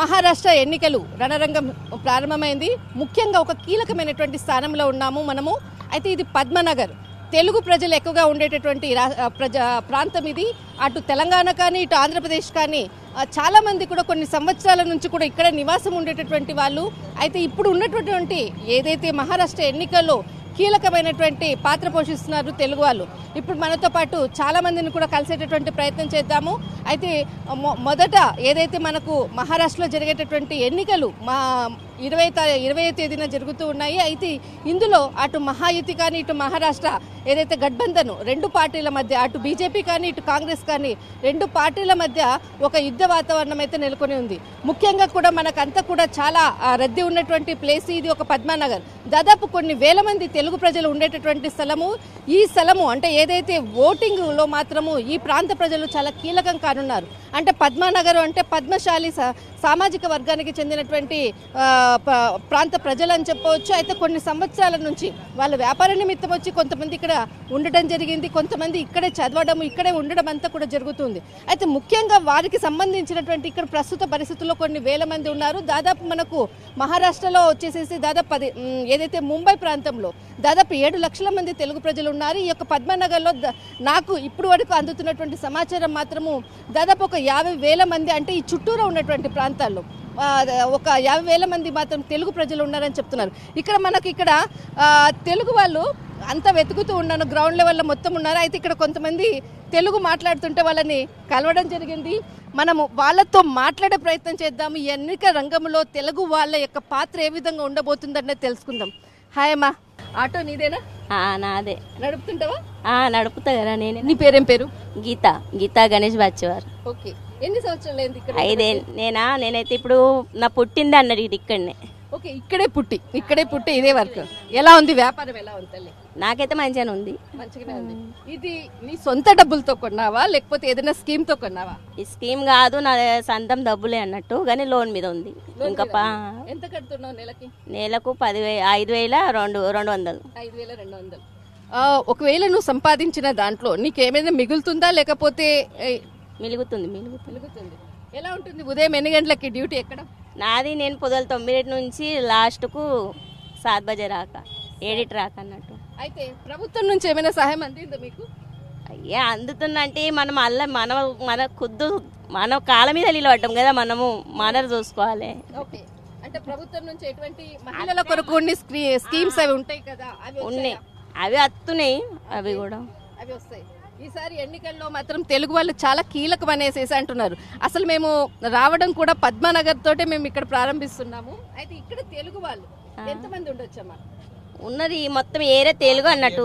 మహారాష్ట్ర ఎన్నికలు రణరంగం ప్రారంభమైంది ముఖ్యంగా ఒక కీలకమైనటువంటి స్థానంలో ఉన్నాము మనము అయితే ఇది పద్మనగర్ తెలుగు ప్రజలు ఎక్కువగా ఉండేటటువంటి రా- ఆ, ప్రజ ప్రాంతం ఇది అటు తెలంగాణ కానీ ఇటు ఆంధ్రప్రదేశ్ కానీ ఆ, చాలా మంది కూడా కొన్ని సంవత్సరాల నుంచి కూడా ఇక్కడ నివాసం ఉండేటటువంటి వాళ్ళు అయితే ఇప్పుడు ఉన్నటువంటి ఏదైతే మహారాష్ట్ర ఎన్నికల్లో కీలకమైనటువంటి పాత్ర పోషిస్తున్నారు తెలుగు వాళ్ళు ఇప్పుడు మనతో పాటు చాలా మందిని కూడా కలిసేటటువంటి ప్రయత్నం చేద్దాము అయితే మొ- మొదట ఏదైతే మనకు మహారాష్ట్రలో జరిగేటటువంటి ఎన్నికలు మా ఇరవై ఇరవై తేదీన జరుగుతూ ఉన్నాయి అయితే ఇందులో అటు మహాయుతి కానీ ఇటు మహారాష్ట్ర ఏదైతే గఠబంధన్ రెండు పార్టీల మధ్య అటు బీజేపీ కానీ ఇటు కాంగ్రెస్ కానీ రెండు పార్టీల మధ్య ఒక యుద్ధ వాతావరణం అయితే నెలకొని ఉంది ముఖ్యంగా కూడా మనకంతా కూడా చాలా ఆ, రద్దీ ఉన్నటువంటి ప్లేస్ ఇది ఒక పద్మానగర్ దాదాపు కొన్ని వేల మంది తెలుగు ప్రజలు ఉండేటటువంటి స్థలము ఈ స్థలము అంటే ఏదైతే ఓటింగ్ లో మాత్రము ఈ ప్రాంత ప్రజలు చాలా కీలకం కానున్నారు అంటే పద్మానగర్ అంటే పద్మశాలి సా- సామాజిక వర్గానికి చెందినటువంటి ఆ, ప- ప్రాంత ప్రజలు అని చెప్పవచ్చు అయితే కొన్ని సంవత్సరాల నుంచి వాళ్ళ వ్యాపార నిమిత్తం వచ్చి కొంతమంది ఇక్కడ ఉండటం జరిగింది కొంతమంది ఇక్కడే చదవడం ఇక్కడే ఉండడం అంతా కూడా జరుగుతుంది అయితే ముఖ్యంగా వారికి సంబంధించినటువంటి ఇక్కడ ప్రస్తుత పరిస్థితుల్లో కొన్ని వేల మంది ఉన్నారు దాదాపు మనకు మహారాష్ట్రలో వచ్చేసేసి దాదాపు పది ఉమ్, ఏదైతే ముంబై ప్రాంతంలో దాదాపు ఏడు లక్షల మంది తెలుగు ప్రజలు ఉన్నారు ఈ యొక్క పద్మనగర్లో ద- నాకు ఇప్పుడు వరకు అందుతున్నటువంటి సమాచారం మాత్రము దాదాపు ఒక యాభై వేల మంది అంటే ఈ చుట్టూరా ఉన్నటువంటి ప్రాంతాల్లో ఆ, ఒక యాభై వేల మంది మాత్రం తెలుగు ప్రజలు ఉన్నారని చెప్తున్నారు ఇక్కడ మనకి ఇక్కడ ఆ, తెలుగు వాళ్ళు అంతా వెతుకుతూ ఉన్నాను గ్రౌండ్ లెవెల్లో మొత్తం ఉన్నారు అయితే ఇక్కడ కొంతమంది తెలుగు మాట్లాడుతుంటే వాళ్ళని కలవడం జరిగింది మనము వాళ్ళతో మాట్లాడే ప్రయత్నం చేద్దాము ఈ ఎన్నిక రంగంలో తెలుగు వాళ్ళ యొక్క పాత్ర ఏ విధంగా ఉండబోతుందనేది తెలుసుకుందాం హాయ్ అమ్మా ఆటో నీదేనా ఆ, నాదే నడుపుతుంటావా ఆ, నడుపుతా కదా నేనే నీ పేరేం పేరు గీత గీతా గణేష్ బాచేవారు ఓకే ఎన్ని సంవత్సరాలు అయింది ఇక్కడ ఐదే నేనా నేనైతే ఇప్పుడు నా పుట్టింది అన్నది ఇది ఇక్కడనే ఓకే ఇక్కడే పుట్టి ఇక్కడే పుట్టి ఇదే వర్క్ ఎలా ఉంది వ్యాపారం ఎలా ఉంది తల్లి నాకైతే మంచిగానే ఉంది మంచిగానే ఉంది ఇది నీ సొంత డబ్బులతో కొన్నావా లేకపోతే ఏదైనా స్కీమ్ తో కొన్నావా ఈ స్కీమ్ కాదు నా సొంతం డబ్బులే అన్నట్టు కానీ లోన్ మీద ఉంది ఇంకా పా ఎంత కడుతున్నావు నెలకి నెలకు పదివే ఐదు వేల రెండు రెండు వందలు ఐదు వేల రెండు వందలు ఒకవేళ నువ్వు సంపాదించిన దాంట్లో నీకు ఏమైనా మిగులుతుందా లేకపోతే ఏ, మిలుగుతుంది మిలుగుతుంది మిగులుతుంది ఎలా ఉంటుంది ఉదయం ఎన్ని గంటలకి డ్యూటీ ఎక్కడ నాది నేను పొదలు తొమ్మిది నుంచి లాస్ట్కు సాత్ బజే రాక ఏడిట్ రాక అన్నట్టు అయితే ప్రభుత్వం నుంచి ఏమైనా సహాయం అందిందా మీకు అయ్యా అందుతుందంటే మనం అల్ల మన మన ఖుద్దు మన కాళ్ళ మీద నిలబడ్డాం కదా మనము మనరు చూసుకోవాలి ఓకే అంటే ప్రభుత్వం నుంచి ఎటువంటి మహిళల కొరకు కొన్ని స్క్రీ- స్కీమ్స్ అవి ఉంటాయి కదా అవి ఉన్నాయి వచ్చాయా? అవి వస్తున్నాయి అవి కూడా అవి వస్తాయి ఈసారి ఎన్నికల్లో మాత్రం తెలుగు వాళ్ళు చాలా కీలకం అనేసేసి అంటున్నారు అసలు మేము రావడం కూడా పద్మానగర్ తోటే మేము ఇక్కడ ప్రారంభిస్తున్నాము అయితే ఇక్కడ తెలుగు వాళ్ళు ఎంతమంది ఉండొచ్చమ్మా ఉన్నది మొత్తం ఏరే తెలుగు అన్నట్టు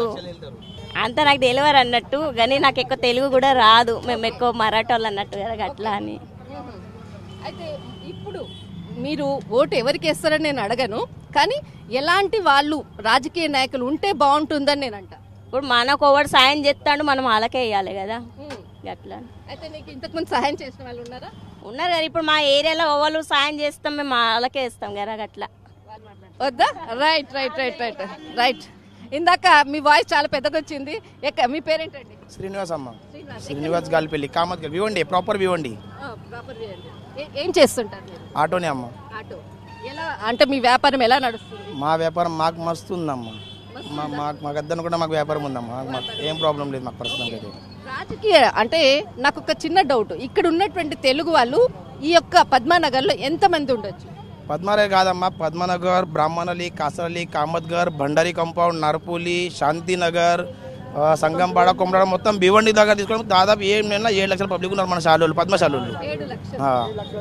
అంతా నాకు తెలియరు అన్నట్టు కానీ నాకు ఎక్కువ తెలుగు కూడా రాదు మేము ఎక్కువ మరాఠోళ్ళు అన్నట్టు కదా అట్లా అని మ్మ్. అయితే ఇప్పుడు మీరు ఓటు ఎవరికి వేస్తారని నేను అడగను కానీ ఎలాంటి వాళ్ళు రాజకీయ నాయకులు ఉంటే బాగుంటుందని నేను అంట ఇప్పుడు మనకు ఒకటి సాయం చేస్తాడు మనం వాళ్ళకే వేయాలి కదా మ్మ్. అట్లా అయితే నీకు ఇంతకుముందు సహాయం చేసిన వాళ్ళు ఉన్నారా ఉన్నారు కదా ఇప్పుడు మా ఏరియాలో ఎవరు సాయం చేస్తాం మేము వాళ్ళకే ఇస్తాం కదా అట్లా వద్దా right right right right right ఇందాక మీ వాయిస్ చాలా పెద్దగా వచ్చింది ఎక్క మీ పేరేంటండి శ్రీనివాస్ అమ్మ శ్రీనివాస్. శ్రీనివాస్ గాలిపల్లి కామత్ గల్ వివండి ప్రాపర్ వివండి ప్రాపర్ ఏం చేస్తుంటారు మీరు ఆటోనే అమ్మ ఆటో ఎలా అంటే మీ వ్యాపారం ఎలా నడుస్తుంది మా వ్యాపారం మాకు మస్తు ఉందమ్మ మా మాకు మాకు అద్దను కూడా మాకు వ్యాపారం ఉందమ్మా మాకు- మాకు ఏం ప్రాబ్లం లేదు మాకు ప్రస్తుతం అయితే రాజకీయ అంటే నాకు ఒక చిన్న డౌట్ ఇక్కడ ఉన్నటువంటి తెలుగు వాళ్ళు ఈ యొక్క పద్మానగర్లో ఎంతమంది ఉండొచ్చు పద్మారే కాదమ్మా పద్మనగర్ బ్రాహ్మణలి కాసరలి కామత్గర్ భండారి కాంపౌండ్ నరపూలి శాంతినగర్ ఆ, సంగంపాడ కొమరాడ మొత్తం భివండి దగ్గర తీసుకోవడం దాదాపు ఏం నెల ఏడు లక్షల పబ్లిక్ ఉన్నారు మన శాలోళ్ళు పద్మశాలోళ్ళు ఏడు లక్షలు ఆ.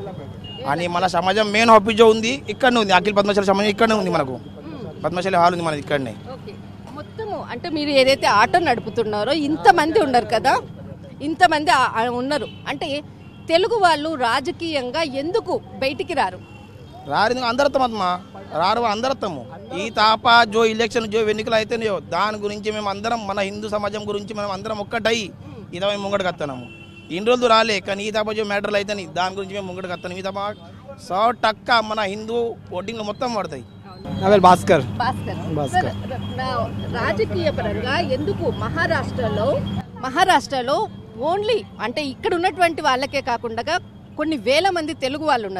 అని మన సమాజం మెయిన్ ఆఫీస్ ఉంది ఇక్కడనే ఉంది అఖిల్ పద్మశాలి సమాజం ఇక్కడనే ఉంది మనకు పద్మశాలి హాల్ ఉంది మనది ఇక్కడనే ఓకే మొత్తము అంటే మీరు ఏదైతే ఆటో నడుపుతున్నారో ఇంతమంది ఉన్నారు కదా ఇంతమంది ఆ- ఆ ఉన్నారు అంటే తెలుగు వాళ్ళు రాజకీయంగా ఎందుకు బయటికి రారు రారు అందరత్వం అమ్మా రారు అందరత్వము ఈ తాప జో ఎలక్షన్ జో ఎన్నికలు అయితేనే దాని గురించి మేము అందరం మన హిందూ సమాజం గురించి మనం అందరం ఒక్కటై ఇదా మేము ముంగడికి వస్తున్నాము ఇన్ని రోజులు రాలే కానీ ఈ తాప జో మ్యాటర్లు అయితే దాని గురించి మేము ముంగడికి వస్తున్నాం ఈ తాప సో టక్క మన హిందూ ఓటింగ్లు మొత్తం పడతాయి నా పేరు భాస్కర్ భాస్కర్ భాస్కర్. సార్, ర- నా- రాజకీయ పరంగా ఎందుకు మహారాష్ట్రలో మహారాష్ట్రలో ఓన్లీ అంటే ఇక్కడ ఉన్నటువంటి వాళ్ళకే కాకుండా కొన్ని వేల మంది తెలుగు వాళ్ళు ఉన్నారు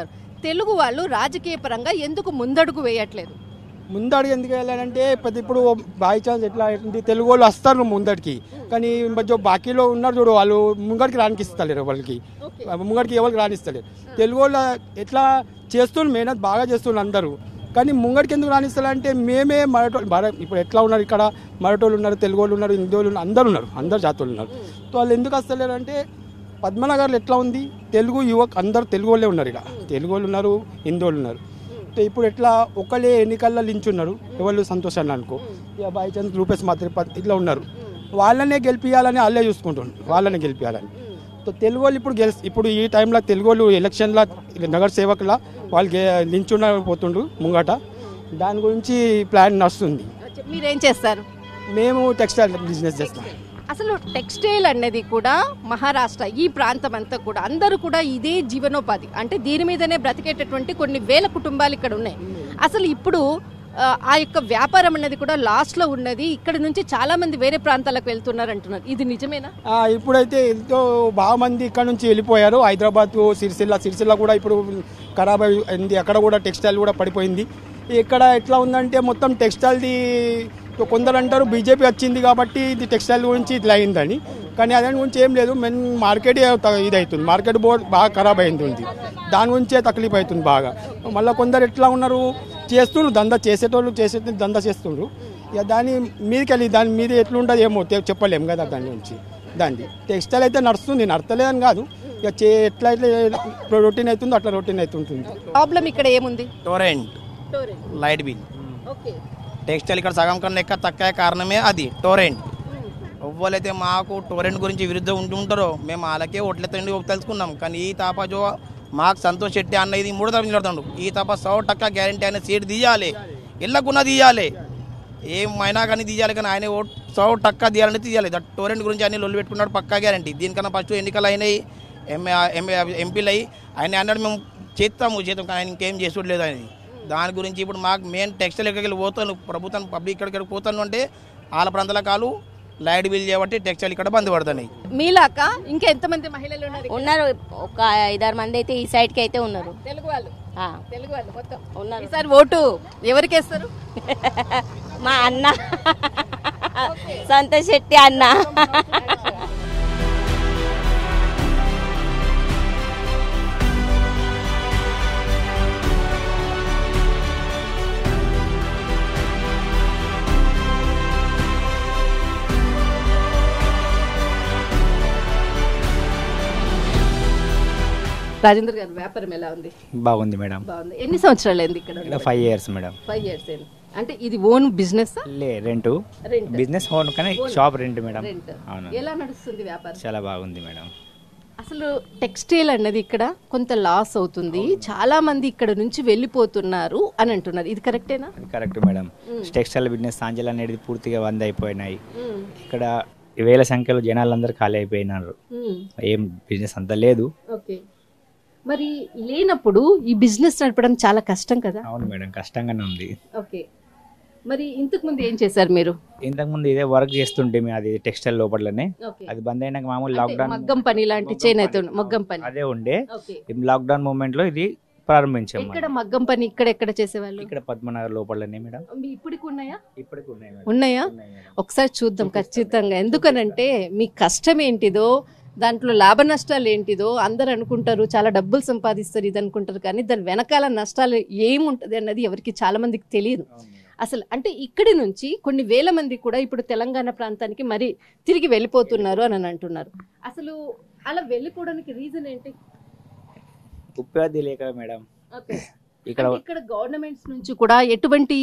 తెలుగు వాళ్ళు రాజకీయ పరంగా ఎందుకు ముందడుగు వేయట్లేదు ముందడుగు ఎందుకు వెళ్ళాలంటే పెద్ద ఇప్పుడు బై ఛాన్స్ ఎట్లా అవుతుంది తెలుగు వాళ్ళు వస్తారు ముందడికి కానీ మధ్య బాకీలో ఉన్నారు చూడు వాళ్ళు ముంగడికి రానికిస్తలేరు వాళ్ళకి ముంగడికి ఎవరికి రానిస్తలేరు తెలుగు వాళ్ళు ఎట్లా చేస్తున్నారు మేనత్ బాగా చేస్తున్నారు అందరూ కానీ ముంగడికి ఎందుకు రాణిస్తారంటే మేమే మరటోళ్ళు భారత ఇప్పుడు ఎట్లా ఉన్నారు ఇక్కడ మరటోళ్ళు ఉన్నారు తెలుగు వాళ్ళు ఉన్నారు హిందీ వాళ్ళు ఉన్నారు అందరు ఉన్నారు అందరు జాతులు ఉన్నారు సో వాళ్ళు ఎందుకు వస్తలేరు అంటే పద్మనగర్లో ఎట్లా ఉంది తెలుగు యువక్ అందరు తెలుగు వాళ్ళే ఉన్నారు ఇక్కడ తెలుగు వాళ్ళు ఉన్నారు హిందీ వాళ్ళు ఉన్నారు సో ఇప్పుడు ఎట్లా ఒకళ్ళే ఎన్నికల్లో లించున్నారు ఎవరు సంతోషాన్ని అనుకో ఇక బై ఛాన్స్ రూపేష్ మాత్రం ఇట్లా ఉన్నారు వాళ్ళనే గెలిపించాలని వాళ్ళే చూసుకుంటున్నారు వాళ్ళనే గెలిపించాలని సో తెలుగు వాళ్ళు ఇప్పుడు గెలిచి ఇప్పుడు ఈ టైంలో తెలుగు వాళ్ళు ఎలక్షన్ల నగర సేవకుల వాళ్ళు గే- లించున్న పోతుండ్రు ముంగట దాని గురించి ప్లాన్ నడుస్తుంది మీరేం చేస్తారు మేము టెక్స్టైల్ బిజినెస్ చేస్తాం అసలు టెక్స్టైల్ అనేది కూడా మహారాష్ట్ర ఈ ప్రాంతం అంతా కూడా అందరూ కూడా ఇదే జీవనోపాధి అంటే దీని మీదనే బ్రతికేటటువంటి కొన్ని వేల కుటుంబాలు ఇక్కడ ఉన్నాయి అసలు ఇప్పుడు ఆ, ఆ యొక్క వ్యాపారం అనేది కూడా లాస్ట్ లో ఉన్నది ఇక్కడ నుంచి చాలా మంది వేరే ప్రాంతాలకు వెళ్తున్నారు అంటున్నారు ఇది నిజమేనా ఆ, ఇప్పుడైతే ఎంతో బాగా మంది ఇక్కడ నుంచి వెళ్ళిపోయారు హైదరాబాద్ సిరిసిల్ల సిరిసిల్ల కూడా ఇప్పుడు ఖరాబ్ అయింది అక్కడ కూడా టెక్స్టైల్ కూడా పడిపోయింది ఇక్కడ ఎట్లా ఉందంటే మొత్తం టెక్స్టైల్ది కొందరు అంటారు బీజేపీ వచ్చింది కాబట్టి ఇది టెక్స్టైల్ గురించి ఇట్లా అయిందని కానీ దాని గురించి ఏం లేదు మెయిన్ మార్కెట్ ఇది అవుతుంది మార్కెట్ బోర్డ్ బాగా ఖరాబ్ అయింది ఉంది దాని గురించే తక్లీఫ్ అవుతుంది బాగా మళ్ళీ కొందరు ఎట్లా ఉన్నారు చేస్తుండ్రు దందా చేసేటోళ్ళు చేసే దందా చేస్తుండ్రు ఇక దాని మీదకి వెళ్ళి దాని మీద ఎట్లుంటుంది ఏమో తె- చెప్పలేం కదా దాని గురించి దాన్ని టెక్స్టైల్ అయితే నడుస్తుంది నడతలేదని కాదు ఇక చే ఎట్లా ఎట్లా రొటీన్ అవుతుందో అట్లా రొటీన్ అవుతుంటుంది ప్రాబ్లం ఇక్కడ ఏముంది Torrent light bill okay textile ఇక్కడ సగం కన్నా ఎక్కువ తక్కువ కారణమే అది టోరెంట్ ఎవ్వరైతే మాకు టోరెంట్ గురించి విరుద్ధం ఉంటూ ఉంటారో మేము వాళ్ళకే ఓట్లెత్తండి తెలుసుకున్నాం కానీ ఈ తాపా జో మాకు సంతోష్ శెట్టి అన్న ఇది మూడో తరగతి నిలబడుతుండు ఈ తాపా సౌ టక్క గ్యారంటీ అయిన సీట్ తీయాలి ఇళ్ళకున్న తీయాలి ఏమైనా కానీ తీయాలి కానీ ఆయన ఓట్ సౌ టక్క తీయాలని తీయాలి దట్ టోరెంట్ గురించి అన్ని లొల్లు పెట్టుకున్నాడు పక్కా గ్యారంటీ దీనికన్నా ఫస్ట్ ఎన్నికలు అయినాయి ఎంఏ ఎంఏ ఎంపీలు అయ్యి ఆయన అన్నాడు మేము చేస్తాము చేస్తాం కానీ ఆయన ఇంకేం చేసుకోవట్లేదు ఆయన దాని గురించి ఇప్పుడు మాకు మెయిన్ టెక్స్టైల్ ఎక్కడికి వెళ్ళి పోతాను ప్రభుత్వం పబ్లిక్ ఇక్కడికి పోతాను అంటే వాళ్ళ ప్రాంతాల కాలు లైట్ బిల్ చేయబట్టి టెక్స్టైల్ ఇక్కడ బంద్ పడుతున్నాయి మీలాక ఇంకా ఎంతమంది మహిళలు ఉన్నారు ఇక్కడ? ఉన్నారు ఒక ఐదారు మంది అయితే ఈ సైడ్ కి అయితే ఉన్నారు తెలుగు వాళ్ళు ఆ, తెలుగు వాళ్ళు మొత్తం ఉన్నారు ఈసారి ఓటు ఎవరికి వేస్తారు మా అన్న సంతోష్ శెట్టి అన్న రాజేంద్ర గారు వ్యాపారం ఎలా ఉంది బాగుంది మేడం బాగుంది ఎన్ని సంవత్సరాలు అయింది ఇక్కడ ఇక్కడ five years madam five years అయింది అంటే ఇది ఓన్ బిజినెస్ లే రెంట్ రెంట్ బిజినెస్ ఓన్ కానీ షాప్ రెంట్ మేడం రెంట్ అవును ఎలా నడుస్తుంది వ్యాపారం చాలా బాగుంది మేడం అసలు టెక్స్టైల్ అన్నది ఇక్కడ కొంత లాస్ అవుతుంది చాలా మంది ఇక్కడ నుంచి వెళ్ళిపోతున్నారు అని అంటున్నారు ఇది కరెక్టేనా అది కరెక్ట్ మేడం టెక్స్టైల్ బిజినెస్ సాంజల్ అనేది పూర్తిగా వంద అయిపోయినాయి ఇక్కడ వేల సంఖ్యలో జనాలందరూ ఖాళీ అయిపోయినారు ఏం బిజినెస్ అంత లేదు ఓకే మరి లేనప్పుడు ఈ బిజినెస్ నడపడం చాలా కష్టం కదా అవును మేడం కష్టంగానే ఉంది ఓకే మరి ఇంతకు ముందు ఏం చేశారు మీరు ఇంతకుముందు ఇదే వర్క్ చేస్తుంటే మేము అది టెక్స్టైల్ లోపలనే ఓకే అది బంద్ అయినాక మామూలు అంటే లాక్డౌన్ మగ్గం పని లాంటి చేనేత మగ్గం పని అదే ఉండే ఓకే లాక్డౌన్ మూమెంట్ లో ఇది ప్రారంభించాం ఎక్కడ మనం. మగ్గం పని ఇక్కడ ఎక్కడ చేసేవాళ్ళు ఇక్కడ పద్మనగర్ లోపలనే మేడం మీ ఇప్పటికి ఉన్నాయా ఇప్పటికి ఉన్నాయి మేడం. ఉన్నాయా ఉన్నాయి మేడం. ఒకసారి చూద్దాం ఖచ్చితంగా ఎందుకనంటే మీ కష్టం ఏంటిదో దాంట్లో లాభ నష్టాలు ఏంటిదో అందరు అనుకుంటారు చాలా డబ్బులు సంపాదిస్తారు ఇది అనుకుంటారు కానీ దాని వెనకాల నష్టాలు ఏముంటది అన్నది ఎవరికి చాలా మందికి తెలియదు అవును మేడం. అసలు అంటే ఇక్కడి నుంచి కొన్ని వేల మంది కూడా ఇప్పుడు తెలంగాణ ప్రాంతానికి మరి తిరిగి వెళ్ళిపోతున్నారు అని అని అంటున్నారు అసలు అలా వెళ్ళిపోవడానికి రీజన్ ఏంటి ఉపాధి లేక మేడం ఇక్కడ అంటే ఇక్కడ గవర్నమెంట్స్ నుంచి కూడా ఎటువంటి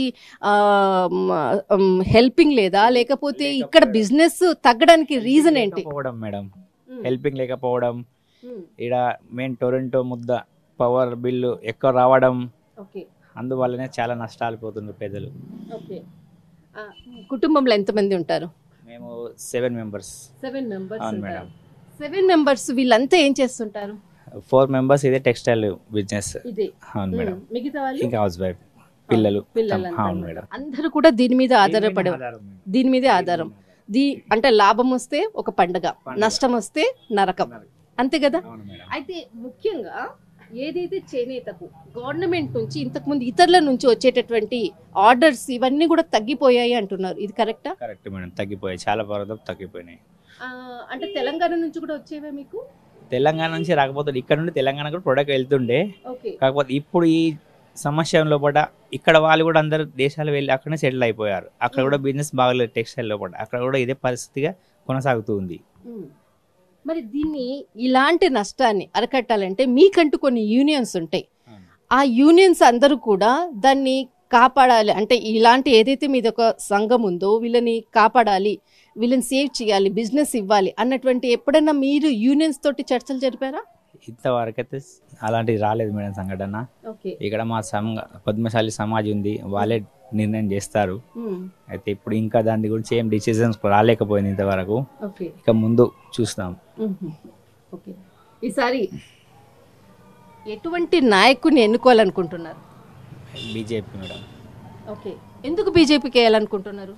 హెల్పింగ్ లేదా లేకపోతే ఇక్కడ బిజినెస్ తగ్గడానికి రీజన్ ఏంటి లేకపోవడం మేడం హెల్పింగ్ లేకపోవడం ఇక్కడ మెయిన్ టొరంటో ముద్ద పవర్ బిల్లు ఎక్కువ రావడం ఓకే అందువల్లనే చాలా నష్టాలు పోతున్నారు ప్రజలు ఓకే కుటుంబంలో ఎంతమంది ఉంటారు మేము సెవెన్ మెంబర్స్ సెవెన్ మెంబర్స్ అవును మేడం సెవెన్ మెంబర్స్ వీళ్ళంతా ఏం చేస్తుంటారు ఫోర్ మెంబర్స్ ఇదే టెక్స్టైల్ బిజినెస్ ఇదే అవును మేడం మిగతా వాళ్ళు ఇంకా హౌస్ వైఫ్ పిల్లలు పిల్లలంతా అవును ఉన్నారు. మేడం అందరూ కూడా దీని మీద ఆధారపడే ఆధారం మేడం. దీని మీదే ఆధారం దీ అంటే లాభం వస్తే ఒక పండగ నష్టం వస్తే నరకం అంతే కదా అవును మేడం అయితే ముఖ్యంగా ఏదైతే చేనేతకు గవర్నమెంట్ నుంచి ఇంతకుముందు ఇతరుల నుంచి వచ్చేటటువంటి ఆర్డర్స్ ఇవన్నీ కూడా తగ్గిపోయాయి అంటున్నారు ఇది కరెక్టా కరెక్ట్ మేడం తగ్గిపోయాయి చాలా పర్వతం తగ్గిపోయినాయి అంటే తెలంగాణ నుంచి కూడా వచ్చేవే మీకు తెలంగాణ నుంచి రాకపోతే ఇక్కడ నుండి తెలంగాణ కూడా ప్రొడక్ట్ వెళ్తుండే ఓకే కాకపోతే ఇప్పుడు ఈ సమస్య లోపల ఇక్కడ వాళ్ళు కూడా అందరు దేశాలు వెళ్ళి అక్కడనే సెటిల్ అయిపోయారు అక్కడ కూడా బిజినెస్ బాగలేదు టెక్స్టైల్ లోపల అక్కడ కూడా ఇదే పరిస్థితిగా కొనసాగుతూ ఉంది ఉమ్. మరి దీన్ని ఇలాంటి నష్టాన్ని అరకట్టాలంటే మీకంటూ కొన్ని యూనియన్స్ ఉంటాయి ఆ యూనియన్స్ అందరూ కూడా దాన్ని కాపాడాలి అంటే ఇలాంటి ఏదైతే మీద ఒక సంఘం ఉందో వీళ్ళని కాపాడాలి వీళ్ళని సేవ్ చేయాలి బిజినెస్ ఇవ్వాలి అన్నటువంటి ఎప్పుడైనా మీరు యూనియన్స్ తోటి చర్చలు జరిపారా ఇంతవరకు అయితే అలాంటిది రాలేదు మేడం సంఘటన ఓకే ఇక్కడ మా సంఘ పద్మశాలి సమాజ్ ఉంది వాళ్ళే నిర్ణయం చేస్తారు అయితే ఇప్పుడు ఇంకా దాని గురించి ఏం డిసిజన్స్ రాలేకపోయింది ఇంతవరకు ఓకే ఇక ముందు చూస్తాం ఓకే ఈసారి ఎటువంటి నాయకుడిని ఎన్నుకోవాలనుకుంటున్నారు బీజేపీ మేడం ఓకే ఎందుకు బీజేపీకి వేయాలనుకుంటున్నారు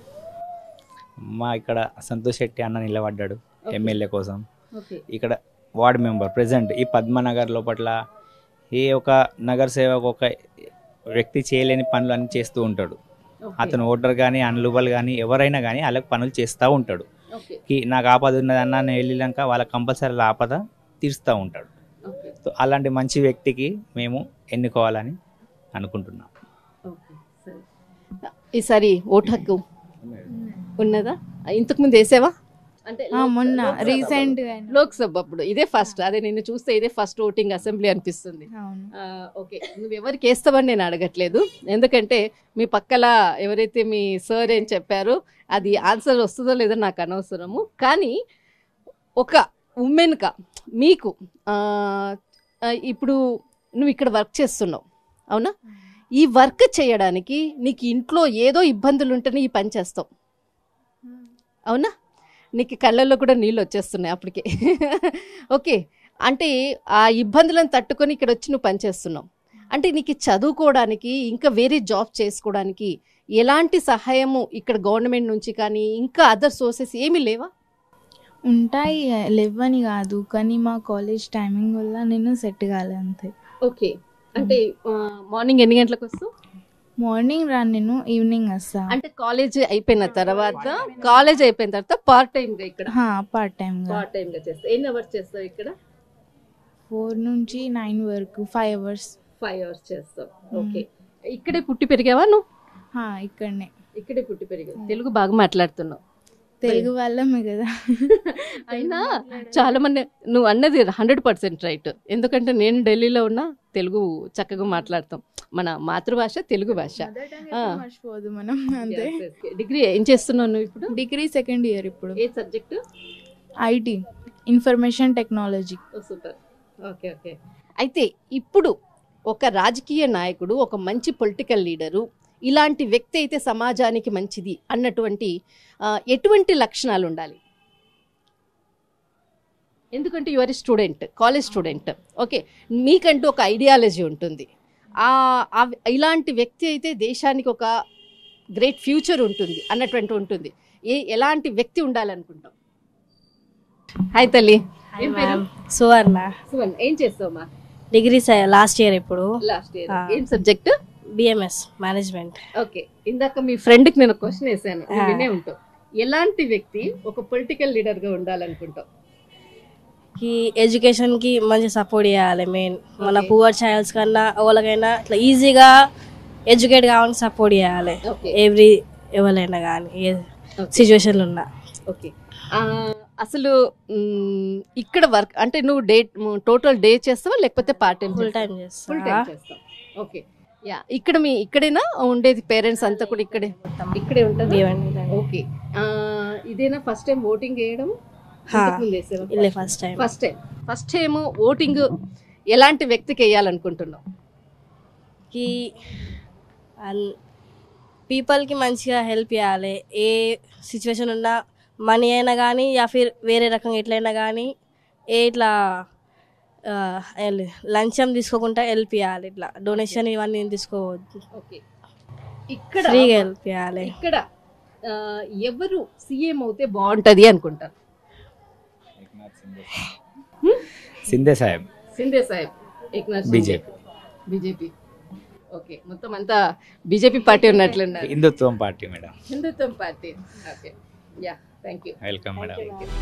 మా ఇక్కడ సంతోష్ శెట్టి అన్న నిలబడ్డాడు ఎమ్మెల్యే కోసం ఓకే ఇక్కడ వార్డ్ మెంబర్ ప్రెసెంట్ ఈ పద్మనగర్ లోపల ఏ ఒక నగర సేవకు ఒక వ్యక్తి చేయలేని పనులు అన్ని చేస్తూ ఉంటాడు అతను ఓటర్ కానీ అనులుబలు కానీ ఎవరైనా కానీ వాళ్ళకి పనులు చేస్తూ ఉంటాడు ఓకే కి నాకు ఆపద ఉన్నదన్న నేను వెళ్ళినాక వాళ్ళకి కంపల్సరీ ఆపద తీరుస్తూ ఉంటాడు ఓకే సో అలాంటి మంచి వ్యక్తికి మేము ఎన్నుకోవాలని అనుకుంటున్నాం ఓకే సరే ఈసారి ఓటు హక్కు ఉన్నదా ఇంతకు ముందు వేసావా అంటే ఆ, మొన్న లోక్సభ- రీసెంట్ లోక్సభ అప్పుడు ఇదే ఫస్ట్ అదే నిన్ను చూస్తే ఇదే ఫస్ట్ ఓటింగ్ అసెంబ్లీ అనిపిస్తుంది అవును ఆ, ఓకే నువ్వు ఎవరికి వేస్తావని నేను అడగట్లేదు ఎందుకంటే మీ పక్కల ఎవరైతే మీ సార్ ఏం చెప్పారో అది ఆన్సర్ వస్తుందో లేదో నాకు అనవసరము కానీ ఒక ఉమెన్గా మీకు ఆ, ఆ, ఇప్పుడు నువ్వు ఇక్కడ వర్క్ చేస్తున్నావు అవునా ఈ వర్క్ చేయడానికి నీకు ఇంట్లో ఏదో ఇబ్బందులు ఉంటేనే ఈ పని చేస్తావు అవునా నీకు కళ్ళల్లో కూడా నీళ్ళు వచ్చేస్తున్నాయి అప్పటికే ఓకే అంటే ఆ ఇబ్బందులను తట్టుకొని ఇక్కడ వచ్చి నువ్వు పనిచేస్తున్నావు అంటే నీకు చదువుకోవడానికి ఇంకా వేరే జాబ్ చేసుకోవడానికి ఎలాంటి సహాయము ఇక్కడ గవర్నమెంట్ నుంచి కానీ ఇంకా అదర్ సోర్సెస్ ఏమీ లేవా ఉంటాయి లేవని కాదు కానీ మా కాలేజ్ టైమింగ్ వల్ల నేను సెట్ కాలే అంతే ఓకే అంటే మార్నింగ్ ఎన్ని గంటలకు వస్తావు మార్నింగ్ రాను నేను ఈవినింగ్ వస్తా అంటే కాలేజ్ అయిపోయిన తర్వాత కాలేజ్ అయిపోయిన తర్వాత పార్ట్ టైం గా ఇక్కడ పార్ట్ టైంగా పార్ట్ టైం గా చేస్తావు ఎన్ని అవర్స్ చేస్తావు ఇక్కడ ఫోర్ నుంచి నైన్ వరకు ఫైవ్ అవర్స్ ఫైవ్ అవర్స్ చేస్తావు ఓకే ఇక్కడే పుట్టి పెరిగావా నువ్వు ఇక్కడనే ఇక్కడే పుట్టి పెరిగావు తెలుగు బాగా మాట్లాడుతున్నావు తెలుగు వాళ్ళమే కదా అయినా చాలా మంది నువ్వు అన్నది హండ్రెడ్ పర్సెంట్ రైట్ ఎందుకంటే నేను ఢిల్లీలో ఉన్నా తెలుగు చక్కగా మాట్లాడతాం మన మాతృభాష తెలుగు భాష ఆ. మర్చిపోదు మనం అంతే డిగ్రీ ఏం చేస్తున్నావు నువ్వు ఇప్పుడు డిగ్రీ సెకండ్ ఇయర్ ఇప్పుడు ఏ subject IT information technology super okay okay అయితే ఇప్పుడు ఒక రాజకీయ నాయకుడు ఒక మంచి పొలిటికల్ లీడరు ఇలాంటి వ్యక్తి అయితే సమాజానికి మంచిది అన్నటువంటి ఆ, ఎటువంటి లక్షణాలు ఉండాలి ఎందుకంటే your student college student okay మీకంటూ ఒక ఐడియాలజీ ఉంటుంది ఆ ఆ- ఇలాంటి వ్యక్తి అయితే దేశానికి ఒక గ్రేట్ ఫ్యూచర్ ఉంటుంది అన్నటువంటి ఉంటుంది ఏ ఎలాంటి వ్యక్తి ఉండాలనుకుంటాం హాయ్ తల్లి ఏం పేరు? సువర్ణ సువన్ ఏం చేస్తావమ్మా డిగ్రీ లాస్ట్ ఇయర్ ఇప్పుడు లాస్ట్ ఇయర్ ఆ. ఏం సబ్జెక్ట్ బిఎంఎస్ మేనేజ్మెంట్ ఓకే ఇందాక మీ ఫ్రెండ్ కి నేను క్వశ్చన్ వేసాను నువ్వు ఆ. వినే ఉంటావు ఎలాంటి వ్యక్తి ఒక పొలిటికల్ లీడర్ గా ఉండాలనుకుంటావు కి ఎడ్యుకేషన్ కి మంచి సపోర్ట్ చేయాలి మెయిన్ మన Okay. పువర్ చైల్డ్స్ కన్నా ఎవరికైనా ఇట్లా ఈజీగా ఎడ్యుకేట్ కావాలని సపోర్ట్ చేయాలి ఓకే ఎవ్రీ ఎవరైనా కానీ ఏ సిచ్యువేషన్లో ఉన్నా ఓకే ఆ, అసలు మ్, ఇక్కడ వర్క్ అంటే నువ్వు డే టోటల్ డే చేస్తావా లేకపోతే part time full time full time చేస్తా చేస్తావు ఓకే యా ఇక్కడ మీ ఇక్కడేనా ఉండేది పేరెంట్స్ అంతా కూడా ఇక్కడే ఇక్కడే ఉంటుంది ఓకే ఆ, ఇదేనా ఫస్ట్ టైం ఓటింగ్ వేయడం ఇల్లే first time first time first time voting ఎలాంటి వ్యక్తికి వేయాలనుకుంటున్నావు కి పీపుల్కి మంచిగా హెల్ప్ చేయాలి ఏ సిచ్యువేషన్ ఉన్నా మనీ అయినా కానీ యా ఫిర్ వేరే రకంగా ఎట్లయినా కానీ ఏ ఇట్లా ఆ, ఎల్- లంచం తీసుకోకుండా హెల్ప్ చేయాలి ఇట్లా డొనేషన్ ఇవన్నీ తీసుకోవద్దు ఓకే ఇక్కడ ఫ్రీగా హెల్ప్ చేయాలి ఇక్కడ ఆ, ఎవరు సీఎం అవుతే బాగుంటది అనుకుంటారు Shinde Saheb Shinde Saheb Eknath BJP BJP okay మొత్తం అంతా బీజేపీ పార్టీ ఉన్నట్లున్నారు హిందుత్వం పార్టీ మేడం హిందుత్వం party okay yeah thank you welcome madam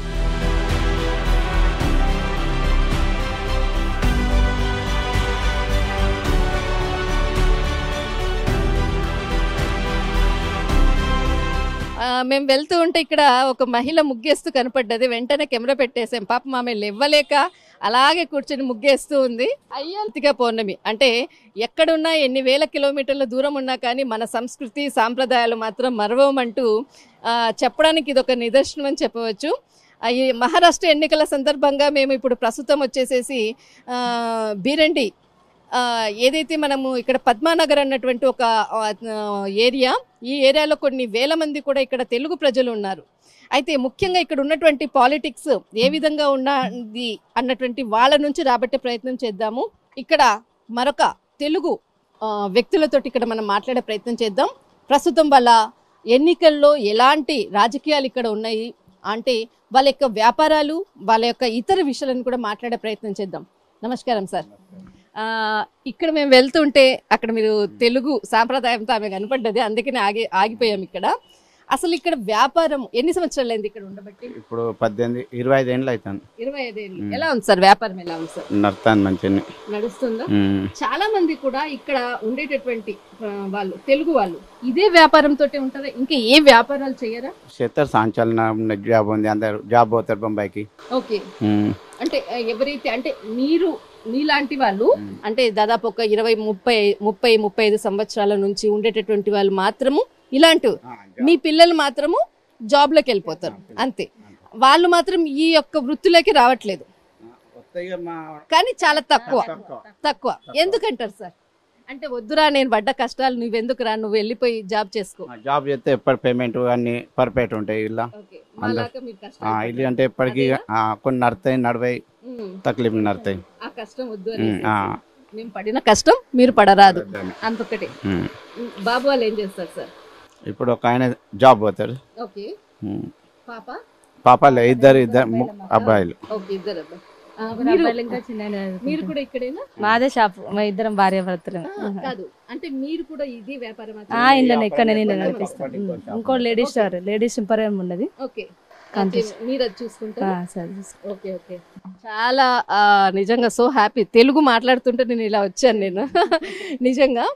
ఆ, మేము వెళ్తూ ఉంటే ఇక్కడ ఒక మహిళ ముగ్గేస్తూ కనపడ్డది వెంటనే కెమెరా పెట్టేసాం పాపం ఆమె లేవ్వలేక అలాగే కూర్చొని ముగ్గేస్తూ ఉంది అయ్యాంతిక పౌర్ణమి అంటే ఎక్కడున్నా ఎన్ని వేల కిలోమీటర్ల దూరం ఉన్నా కానీ మన సంస్కృతి సాంప్రదాయాలు మాత్రం మరవమంటూ ఆ, చెప్పడానికి ఇది ఒక నిదర్శనం అని చెప్పవచ్చు ఆ, ఈ మహారాష్ట్ర ఎన్నికల సందర్భంగా మేము ఇప్పుడు ప్రస్తుతం వచ్చేసేసి ఆ, బీరండి ఆ, ఏదైతే మనము ఇక్కడ పద్మానగర్ అన్నటువంటి ఒక ఆ, ఏరియా ఈ ఏరియాలో కొన్ని వేల మంది కూడా ఇక్కడ తెలుగు ప్రజలు ఉన్నారు అయితే ముఖ్యంగా ఇక్కడ ఉన్నటువంటి పాలిటిక్స్ ఏ విధంగా ఉన్నది అన్నటువంటి వాళ్ళ నుంచి రాబట్టే ప్రయత్నం చేద్దాము ఇక్కడ మరొక తెలుగు ఆ, వ్యక్తులతోటి ఇక్కడ మనం మాట్లాడే ప్రయత్నం చేద్దాం ప్రస్తుతం వాళ్ళ ఎన్నికల్లో ఎలాంటి రాజకీయాలు ఇక్కడ ఉన్నాయి అంటే వాళ్ళ యొక్క వ్యాపారాలు వాళ్ళ యొక్క ఇతర విషయాలను కూడా మాట్లాడే ప్రయత్నం చేద్దాం నమస్కారం సార్ ఆ, ఇక్కడ మేము వెళ్తుంటే అక్కడ మీరు తెలుగు సాంప్రదాయంతో ఆమె కనపడ్డది అందుకనే ఆగి ఆగిపోయాం ఇక్కడ అసలు ఇక్కడ వ్యాపారం ఎన్ని సంవత్సరాలు అయింది ఇక్కడ ఉండబట్టి ఇప్పుడు పద్దెనిమిది ఇరవై ఐదు ఏళ్ళు అవుతాను ఇరవై ఐదేళ్ళు మ్మ్. ఎలా ఉంది సార్ వ్యాపారం ఎలా ఉంది సార్ నడతాను మంచిగా నడుస్తుందా చాలా మంది కూడా ఇక్కడ ఉండేటటువంటి ఆ, వాళ్ళు తెలుగు వాళ్ళు ఇదే వ్యాపారం తోటే ఉంటారా ఇంకా ఏ వ్యాపారాలు చేయరా చేస్తారు సంచలనం జాబ్ ఉంది అందరు జాబ్ పోతారు బొంబాయికి ఓకే ఉమ్. అంటే ఆ, ఎవరైతే అంటే మీరు మీలాంటి వాళ్ళు ఉమ్. అంటే దాదాపు ఒక ఇరవై ముప్పై ముప్పై ముప్పై ఐదు సంవత్సరాల నుంచి ఉండేటటువంటి వాళ్ళు మాత్రము ఇలాంటి మీ పిల్లలు మాత్రము జాబ్లోకి వెళ్ళిపోతారు అంతే వాళ్ళు మాత్రం ఈ యొక్క వృత్తిలోకి రావట్లేదు వస్తాయి మా కానీ చాలా తక్కువ తక్కువ. తక్కువ ఎందుకంటారు సార్ అంటే వద్దురా నేను పడ్డ కష్టాలు నువ్వెందుకురా నువ్వు వెళ్ళిపోయి జాబ్ చేసుకో ఆ, జాబ్ చేస్తే ఎప్పటి పేమెంట్ అన్ని పర్ఫెక్ట్ ఉంటాయి ఇలా ఓకే మాలాగా మీరు ఆ, కష్టాలు ఇల్లు అంటే ఎప్పటికీ ఆ, కొన్ని నడతాయి నడవాయి ఉమ్, తక్లీఫ్ నడతాయి ఆ కష్టం వద్దు ఉమ్, అనేసి. ఆ. మేము పడిన కష్టం మీరు పడరాదు అంతొక్కటే ఉమ్. ఉమ్, బాబు వాళ్ళు ఏం చేస్తారు సార్ ఇప్పుడు ఒక ఆయన జాబ్ పోతాడు ఓకే ఉమ్. పాప పాపాలు ఇద్దరు ఇద్దరు ము- అబ్బాయిలు ఓకే ఇద్దరు అబ్బాయి. ఆ, ముగ్గురు మీరు- అబ్బాయిలు ఇంకా చిన్న మీరు కూడా ఇక్కడేనా మాదే షాప్ మా ఇద్దరం భార్య భర్తలు ఆ, కాదు అంటే మీరు కూడా ఇది వ్యాపారం ఆ ఇంట్లోనే ఇక్కడ నేను నడిపిస్తాను ఇంకో లేడీస్ స్టోర్ లేడీస్ ఇంపరియం ఉన్నది ఓకే కనిపిస్తుంది. మీరు అది ఆ, చూసుకుంటారా సరే చూసుకో. ఓకే ఓకే చాలా ఆ, నిజంగా సో హ్యాపీ తెలుగు మాట్లాడుతుంటే నేను ఇలా వచ్చాను నేను నిజంగా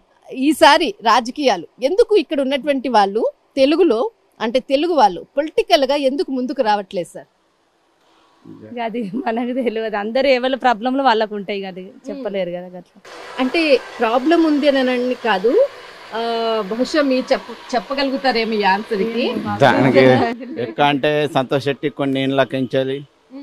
ఈసారి రాజకీయాలు ఎందుకు ఇక్కడ ఉన్నటువంటి వాళ్ళు తెలుగులో అంటే తెలుగు వాళ్ళు పొలిటికల్గా ఎందుకు ముందుకు రావట్లేదు సార్ ఇక అది మనకు తెలియదు అందరు ఎవరి ప్రాబ్లంలు వాళ్ళకు ఉంటాయి కదా చెప్పలేరు కదా అట్లా అంటే ప్రాబ్లం ఉంది అని అనని కాదు ఆ, బహుశా మీరు చెప్ప చెప్పగలుగుతారేమో ఈ ఆన్సర్కి దానికి ఎక్క అంటే సంతోష్ శెట్టి కొన్ని ఇండ్లకి ఎంచాలి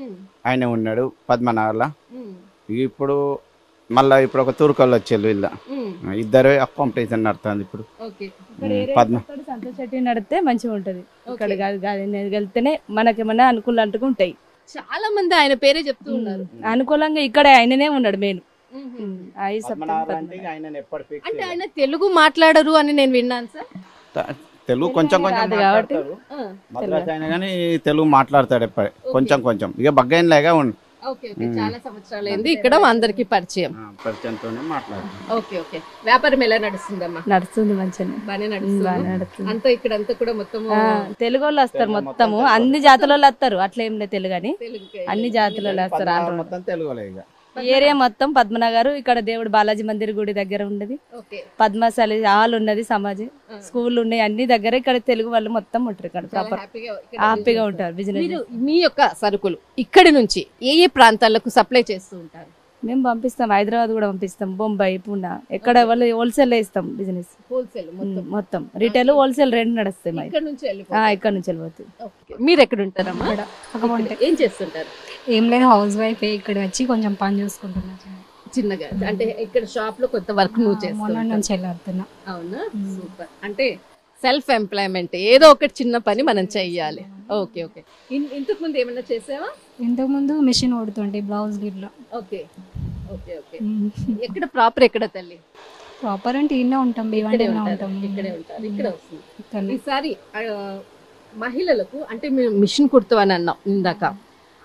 ఆయన ఉన్నాడు పద్మనగర్లో ఇప్పుడు మళ్ళీ ఇప్పుడు ఒక తూర్కొల్లు వచ్చేళ్ళు వీళ్ళ ఇద్దరు కాంపిటీషన్ నడుతుంది ఇప్పుడు ఓకే ఇక్కడ ఉమ్, ఏరియా పద్మ ఇక్కడ సంతోష్ శెట్టి నడితే మంచిగా ఉంటది ఇక్కడ కాదు కాదు నేను వెళ్తేనే మనకేమన్నా అనుకూలం అంటూ ఉంటాయి చాలా మంది ఆయన పేరే చెప్తూ ఉన్నారు అనుకూలంగా ఇక్కడ ఆయననే ఉన్నాడు మెయిన్ మ్మ్. ఐదు పద్మనాభం సప్తమ అంటే ఇక ఆయన ఎప్పుడు fix అంటే చేయలేదు. ఆయన తెలుగు మాట్లాడరు అని నేను విన్నాను సార్ త- తెలుగు కొంచెం కొంచెం రాదు కాబట్టి. మాట్లాడతారు. ఆ, మద్రాసు ఆయన కానీ తెలుగు మాట్లాడతాడు ఎప్పుడు కొంచెం కొంచెం ఇక బగ్గైన లేగా ఉండు ఓకే ఓకే చాలా సంవత్సరాలు అయింది ఇక్కడ అందరికి పరిచయం పరిచయంతోనే మాట్లాడతాడు ఓకే ఓకే వ్యాపారం ఎలా నడుస్తుందమ్మా నడుస్తుంది మంచిగా బానే బాగా నడుస్తుంది నడుస్తుంది అంతా ఇక్కడ అంతా కూడా మొత్తం ఆ, తెలుగు వాళ్ళు వస్తారు మొత్తము అన్ని జాతుల వాళ్ళు వస్తారు అట్లా ఏం లేదు తెలుగు అని తెలుగు అన్ని జాతుల వాళ్ళు వస్తారు పద్మనాభం ఆంధ్ర మొత్తం తెలుగులే ఇక ఈ ఏరియా మొత్తం పద్మనగర్ ఇక్కడ దేవుడు బాలాజీ మందిర్ గుడి దగ్గర ఉండేది ఓకే పద్మశాలి హాల్ ఉన్నది సమాజం స్కూల్ ఉన్నాయి అన్ని దగ్గర ఇక్కడ తెలుగు వాళ్ళు మొత్తం ఉంటారు ఇక్కడ చాలా ప్రాపర్ హ్యాపీగా ఇక్కడ హ్యాపీగా business ఉంటారు బిజినెస్ మీరు మీ యొక్క సరుకులు ఇక్కడి నుంచి ఏ ఏ ప్రాంతాలకు సప్లై చేస్తూ ఉంటారు మేము పంపిస్తాం హైదరాబాద్ కూడా పంపిస్తాం బొంబాయి పూనా ఎక్కడ వాళ్ళు హోల్సేల్ ఇస్తాం బిజినెస్ హోల్సేల్ మొత్తం మొత్తం రిటైల్ హోల్సేల్ రెండు నడుస్తాయి మావి. ఇక్కడ నుంచి ఆ, వెళ్ళిపోతారు ఇక్కడ నుంచి వెళ్ళిపోతుంది ఓకే. మీరు ఎక్కడ ఉంటారమ్మా ఇక్కడ ఏం చేస్తుంటారు ఏం లేదు హౌస్ వైఫ్ ఇక్కడ వచ్చి కొంచెం పని చూసుకుంటున్నా చిన్నగా అంటే ఇక్కడ షాప్ లో కొంత వర్క్ నువ్వు మొన్న చేస్తావు నుంచి వెళ్ళాడుతున్నా అవునా సూపర్ అంటే సెల్ఫ్ ఎంప్లాయ్మెంట్ ఏదో ఒకటి చిన్న పని మనం చెయ్యాలి ఓకే ఓకే ఇన్- ఇంతకు ముందు ఏమైనా చేసావా ఇంతకు ముందు మిషన్ ఓడుతుంటే బ్లౌజ్ గిట్లా ఓకే ఓకే ఓకే ఎక్కడ ప్రాపర్ ఎక్కడ తల్లి ప్రాపర్ అంటే ఇన్నే ఉంటాం ఇక్కడే భివండిలో ఉంటారు ఉంటాం ఇక్కడే ఉంటారు ఇక్కడ వస్తుంది ఇక్కడనే. ఈసారి ఆ, మహిళలకు అంటే మేము మిషన్ కుడతామని అన్నాం ఇందాక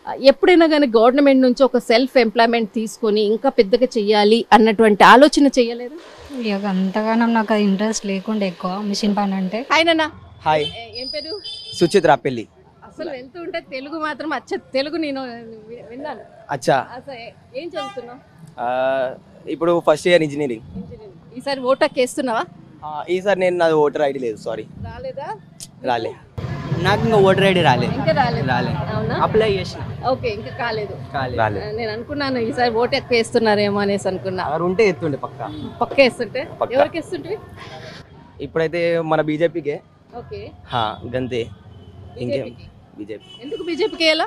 ఎప్పుడైనా కానీ గవర్నమెంట్ నుంచి ఒక సెల్ఫ్ ఎంప్లాయ్మెంట్ తీసుకొని ఇంకా పెద్దగా చెయ్యాలి అన్నటువంటి ఆలోచన చేయలేదు ఇక అంతగానం నాకు అది ఇంట్రెస్ట్ లేకుండా ఎక్కువ మిషన్ పని అంటే ఆయననా హాయ్ ఏ- ఏం పేరు సుచిత్ర పెళ్ళి అసలు ఎంత ఉంటే తెలుగు మాత్రం అచ్చ తెలుగు నేను వి- విన్నాను అచ్చా అసలు ఏ- ఏం చదువుతున్నావు ఆ, ఇప్పుడు ఫస్ట్ ఇయర్ ఇంజనీరింగ్ ఇంజనీరింగ్ ఈసారి ఓటక్ వేస్తున్నావా ఆ, ఈసారి నేను నాది ఓటర్ ఐడి లేదు సారీ రాలేదా రాలే నాకు ఇంకా ఓటర్ ఐడి రాలే ఇంకా రాలేదు రాలే అవునా అప్లై చేసిన ఓకే ఇంకా కాలేదు రాలే ఆ, నేను అనుకున్నాను ఈసారి ఓటు ఎక్కువ వేస్తున్నారేమో అనేసి అనుకున్నా ఎవరు ఉంటే ఎత్తుండే పక్క పక్క వేస్తుంటే పక్కా. ఎవరికి వేస్తుంటే ఇప్పుడైతే మన బీజేపీకే ఓకే హా గంతే ఇంకేం బీజేపీకి. బీజేపీ ఎందుకు బీజేపీకి వేయాలా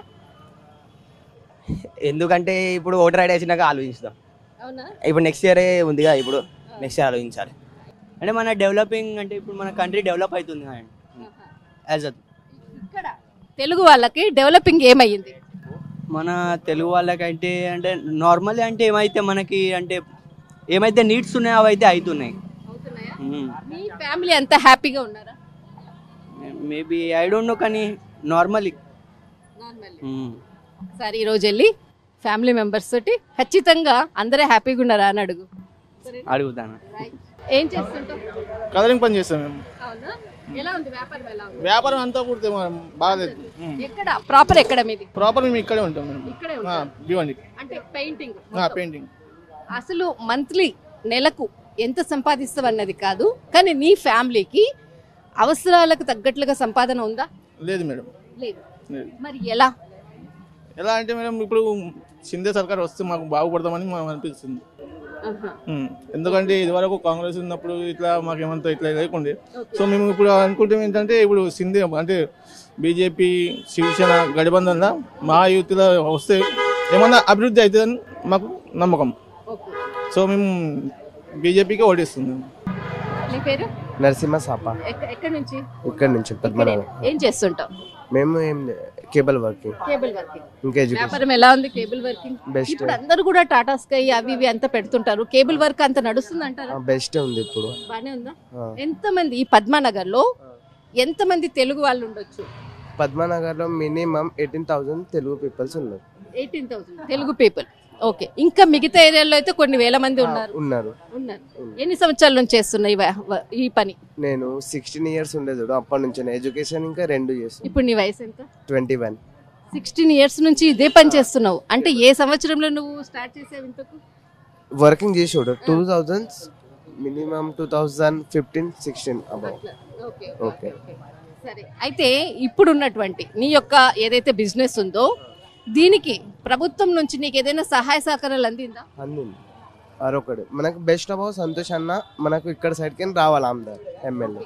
ఎందుకంటే ఇప్పుడు ఓటర్ ఐడి వచ్చినాక ఆలోచిస్తాం అవునా ఇప్పుడు నెక్స్ట్ ఇయరే ఉందిగా ఇప్పుడు నెక్స్ట్ ఇయర్ ఆలోచించాలి అంటే మన డెవలపింగ్ అంటే ఇప్పుడు మన కంట్రీ డెవలప్ అవుతుంది కదండి యాజ్ ఇక్కడ తెలుగు వాళ్ళకి డెవలపింగ్ ఏమయ్యింది మన తెలుగు వాళ్ళకంటే అంటే నార్మల్ అంటే ఏమైతే మనకి అంటే ఏమైతే నీడ్స్ ఉన్నాయో అవి అయితే అవుతున్నాయి అవుతున్నాయా మ్మ్. మీ ఫ్యామిలీ అంతా హ్యాపీగా ఉన్నారా మేబీ ఐ డోంట్ నో కానీ నార్మల్ నార్మల్ సరే ఈరోజు వెళ్ళి ఫ్యామిలీ మెంబర్స్ తోటి ఖచ్చితంగా అందరే హ్యాపీగా ఉన్నారా అని అడుగు అడుగుతాను ఏం చేస్తుంటావు కలరింగ్ పని చేస్తాం మేము అవునా ఎలా ఉంది వ్యాపారం ఎలా ఉంది వ్యాపారం అంతా పూర్తి బాగాలేదు ఎక్కడ ప్రాపర్ ఎక్కడ మీది ప్రాపర్ మేము ఇక్కడే ఉంటాం మేము ఇక్కడే ఆ, ఉంటారు. భివండి అంటే పెయింటింగ్ పెయింటింగ్ అసలు మంత్లీ నెలకు ఎంత సంపాదిస్తావు అన్నది కాదు కానీ నీ ఫ్యామిలీకి అవసరాలకు తగ్గట్లుగా సంపాదన ఉందా లేదు మేడం లేదు లేదు మరి ఎలా ఎలా అంటే మేడం ఇప్పుడు సింధే సర్కార్ వస్తే మాకు బాగుపడదామని మాకు అనిపిస్తుంది ఆహా. ఉమ్. ఎందుకంటే ఇదివరకు కాంగ్రెస్ ఉన్నప్పుడు ఇట్లా మాకేమంతా ఇట్లా లేకుండే సో మేము ఇప్పుడు అనుకుంటాం ఏంటంటే ఇప్పుడు సింధే అంటే బీజేపీ శివసేన గడిబంధంలో మా యూత్లో వస్తే ఏమన్నా అభివృద్ధి అవుతుందని మాకు నమ్మకం ఓకే సో మేము బీజేపీకి ఓటేస్తున్నాం నీ పేరు నరసింహ సాప ఎక్క- ఎక్కడి నుంచి ఇక్కడ నుంచి పద్మనాభ ఏం చేస్తుంటావు మేము ఏం కేబుల్ వర్కింగ్ కేబుల్ వర్కింగ్ ఇంకా ఎడ్యుకేషన్ వ్యాపారం ఎలా ఉంది కేబుల్ వర్కింగ్ బెస్ట్ ఇప్పుడు అందరూ కూడా టాటా స్కై అవి ఇవి అంతా పెడుతుంటారు కేబుల్ వర్క్ అంత నడుస్తుంది అంటారా బెస్ట్ ఉంది ఇప్పుడు బానే ఉందా ఆ. ఎంతమంది ఈ పద్మానగర్ లో ఎంతమంది తెలుగు వాళ్ళు ఉండొచ్చు పద్మనగర్ లో minimum eighteen thousand Telugu peoples ఉన్నారు eighteen thousand Telugu people okay ఇంకా మిగతా ఏరియాలో అయితే కొన్ని వేల మంది ఉన్నారు ఉన్నారు ఉన్నారు ఎన్ని సంవత్సరాల నుంచి చేస్తున్నా ఈ వ- వ- ఈ పని నేను సిక్స్టీన్ ఇయర్స్ ఉండేది చూడు అప్పటి నుంచి ఎడ్యుకేషన్ ఇంకా రెండు చేస్తాను ఇప్పుడు నీ వయసు ఎంత ట్వంటీ వన్ సిక్స్టీన్ ఇయర్స్ నుంచి ఇదే పని చేస్తున్నావు అంటే ఏ సంవత్సరంలో నువ్వు స్టార్ట్ చేసావు ఇంతకు వర్కింగ్ చేసి చూడు two thousand minimum two thousand fifteen sixteen above okay okay సరే అయితే ఇప్పుడు ఉన్నటువంటి నీ యొక్క ఏదైతే బిజినెస్ ఉందో దీనికి ప్రభుత్వం నుంచి నీకు ఏదైనా సహాయ సహకారాలు అందిందా అందింది అరొకడు మనకు బెస్ట్ అబౌవ్ సంతోష్ అన్న మనకు ఇక్కడ సైడ్కి రావాలి ఆమెదార్ ఎమ్మెల్యే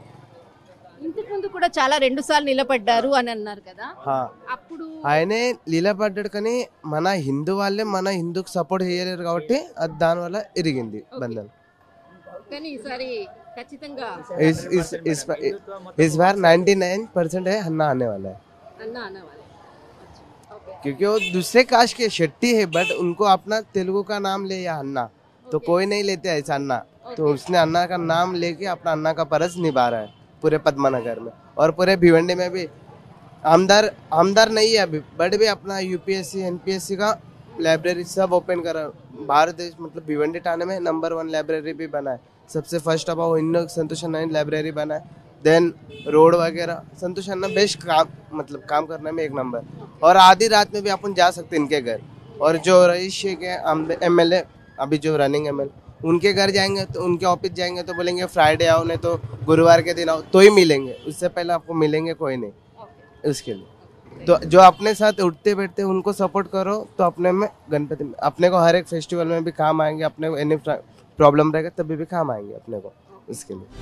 ఇంతకు ముందు కూడా చాలా రెండు సార్లు నిలబడ్డారు అని అన్నారు కదా అప్పుడు ఆయనే లీలా పడ్డాడు కానీ మన హిందూ వాళ్ళే మన హిందూకి సపోర్ట్ చేయలేరు కాబట్టి అది దానివల్ల ఇరిగింది బంధం కానీ ఈసారి ఖచ్చితంగా इस इस इस इस बार 99 परसेंट है हन्ना आने वाला है అన్న అన్నవాళ్ళే क्योंकि वो दूसरे कास्ट के शेट्टी है बट उनको अपना तेलुगु का नाम ले या अन्ना तो कोई नहीं लेते ऐसा अन्ना तो उसने अन्ना का नाम लेके अपना अन्ना का परस निभा रहा है पूरे पद्मानगर में और पूरे भिवंडी में भी आमदार आमदार नहीं है अभी बट भी अपना यूपीएससी एनपीएससी का लाइब्रेरी सब ओपन करा भारत देश मतलब भिवंडी थाने में नंबर वन लाइब्रेरी भी बना है सबसे फर्स्ट अब वो इन संतोष नाइन लाइब्रेरी बना है देन रोड वगैरह संतोष अन्ना बेस्ट काम मतलब काम करने में एक नंबर और आधी रात में भी अपन जा सकते हैं इनके घर और जो रईस शेख है एम एल अभी जो रनिंग एम उनके घर जाएंगे तो उनके ऑफिस जाएंगे तो बोलेंगे फ्राइडे आओ नहीं तो गुरुवार के दिन आओ तो ही मिलेंगे उससे पहले आपको मिलेंगे कोई नहीं उसके लिए तो जो अपने साथ उठते बैठते उनको सपोर्ट करो तो अपने में गणपति में अपने को हर एक फेस्टिवल में भी काम आएंगे अपने को एनी प्रॉब्लम रहेगा तभी भी काम आएंगे अपने को उसके लिए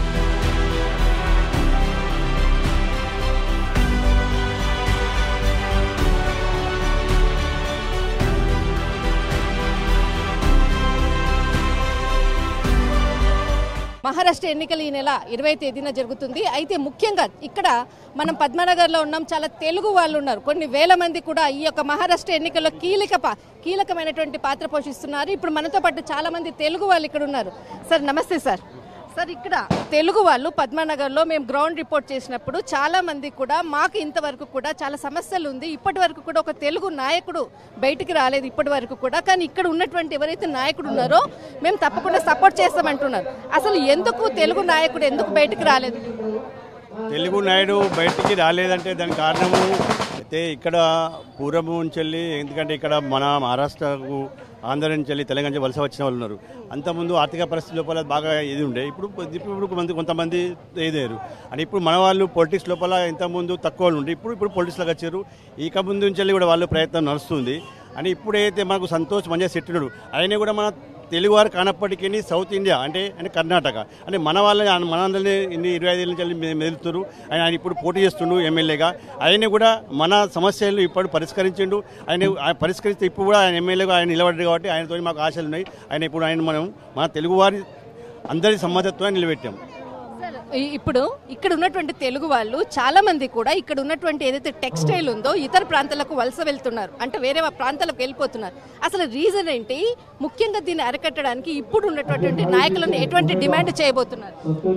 మహారాష్ట్ర ఎన్నికలు ఈ నెల ఇరవై తేదీన జరుగుతుంది అయితే ముఖ్యంగా ఇక్కడ మనం పద్మనగర్లో ఉన్నాం చాలా తెలుగు వాళ్ళు ఉన్నారు కొన్ని వేల మంది కూడా ఈ యొక్క మహారాష్ట్ర ఎన్నికల్లో కీలక పా- కీలకమైనటువంటి పాత్ర పోషిస్తున్నారు ఇప్పుడు మనతో పాటు చాలా మంది తెలుగు వాళ్ళు ఇక్కడ ఉన్నారు సార్ నమస్తే సార్ సార్ ఇక్కడ తెలుగు వాళ్ళు పద్మనగర్లో మేము గ్రౌండ్ రిపోర్ట్ చేసినప్పుడు చాలా మంది కూడా మాకు ఇంతవరకు కూడా చాలా సమస్యలు ఉంది ఇప్పటి వరకు కూడా ఒక తెలుగు నాయకుడు బయటికి రాలేదు ఇప్పటి వరకు కూడా కానీ ఇక్కడ ఉన్నటువంటి ఎవరైతే నాయకుడు ఉన్నారో మేము తప్పకుండా సపోర్ట్ చేస్తామంటున్నారు అసలు ఎందుకు తెలుగు నాయకుడు ఎందుకు బయటికి రాలేదు తెలుగు నాయుడు బయటికి రాలేదంటే దానికి కారణము అయితే ఇక్కడ పూర్వం నుంచి వెళ్ళి ఎందుకంటే ఇక్కడ మన మహారాష్ట్రకు ఆంధ్ర నుంచి వెళ్ళి తెలంగాణ నుంచి వలస వచ్చిన వాళ్ళు ఉన్నారు అంతకుముందు ఆర్థిక పరిస్థితి లోపల బాగా ఇది ఉండే ఇప్పుడు ఇప్పుడు కొంత కొంతమంది ఇదేరు అని ఇప్పుడు మన వాళ్ళు పొలిటిక్స్ లోపల ఇంతకుముందు తక్కువ వాళ్ళు ఉండే ఇప్పుడు ఇప్పుడు పొలిటిక్స్లోకి వచ్చారు ఇక ముందు నుంచి వెళ్ళి కూడా వాళ్ళ ప్రయత్నం నడుస్తుంది అని ఇప్పుడైతే మనకు సంతోష్ మంచిగా సెట్ ఉన్నాడు ఆయన కూడా మన తెలుగు వారు కానప్పటికీ సౌత్ ఇండియా అంటే అంటే కర్ణాటక అంటే మన వాళ్ళని మన అందరినీ ఇన్ని ఇరవై ఐదు నుంచి వెళ్ళి మె- మెదులుతున్నారు ఆయన ఆయన ఇప్పుడు పోటీ చేస్తుండు ఎమ్మెల్యేగా ఆయన కూడా మన సమస్యలు ఇప్పుడు పరిష్కరించిండు ఆయన ఆయన పరిష్కరిస్తే ఇప్పుడు కూడా ఆయన ఎమ్మెల్యేగా ఆయన నిలబడ్డారు కాబట్టి ఆయనతో మాకు ఆశలు ఉన్నాయి ఆయన ఇప్పుడు ఆయన మనం మన తెలుగు వారి అందరి సమ్మతత్వాన్ని నిలబెట్టాం ఈ- ఇప్పుడు ఇక్కడ ఉన్నటువంటి తెలుగు వాళ్ళు చాలా మంది కూడా ఇక్కడ ఉన్నటువంటి ఏదైతే టెక్స్టైల్ ఉందో ఇతర ప్రాంతాలకు వలస వెళ్తున్నారు అంటే వేరే ప్రాంతాలకు వెళ్ళిపోతున్నారు అసలు రీజన్ ఏంటి ముఖ్యంగా దీన్ని అరికట్టడానికి ఇప్పుడు ఉన్నటువంటి నాయకులను ఎటువంటి డిమాండ్ చేయబోతున్నారు